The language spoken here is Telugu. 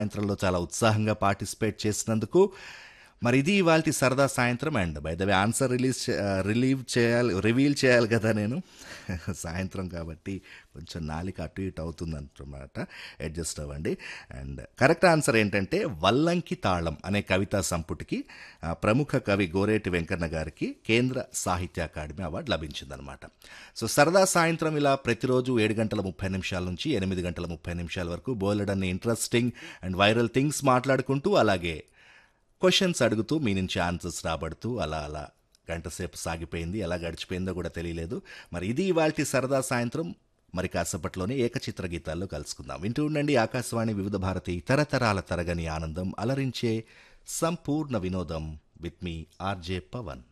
సాయంత్రంలో చాలా ఉత్సాహంగా పార్టిసిపేట్ చేసినందుకు మరి ఇది ఇవాళ సరదా సాయంత్రం and by the way answer release చే- రిలీవ్ చేయాలి రివీల్ చేయాలి కదా నేను సాయంత్రం కాబట్టి కొంచెం నాలిక అటు ఇటు అవుతుంది అంటున్నమాట అడ్జస్ట్ అవ్వండి అండ్ కరెక్ట్ ఆన్సర్ ఏంటంటే వల్లంకి తాళం అనే కవితా సంపుటికి ఆ, ప్రముఖ కవి గోరేటి వెంకన్న గారికి కేంద్ర సాహిత్య అకాడమీ అవార్డు లభించిందనమాట సో సరదా సాయంత్రం ఇలా ప్రతిరోజు ఏడు గంటల ముప్పై నిమిషాల నుంచి ఎనిమిది గంటల ముప్పై నిమిషాల వరకు బోలెడన్ని ఇంట్రెస్టింగ్ అండ్ వైరల్ థింగ్స్ మాట్లాడుకుంటూ అలాగే క్వశ్చన్స్ అడుగుతూ మీ నుంచి ఆన్సర్స్ రాబడుతూ అలా అలా గంట సేపు సాగిపోయింది ఎలా గడిచిపోయిందో కూడా తెలియలేదు మరి ఇది ఇవాల్టి సరదా సాయంత్రం మరి కాసేపట్లోనే ఏకచిత్ర గీతాల్లో కలుసుకుందాం వింటూ ఉండండి ఆకాశవాణి వివిధ భారతి తరతరాల తరగని ఆనందం అలరించే సంపూర్ణ వినోదం విత్ మీ ఆర్జే పవన్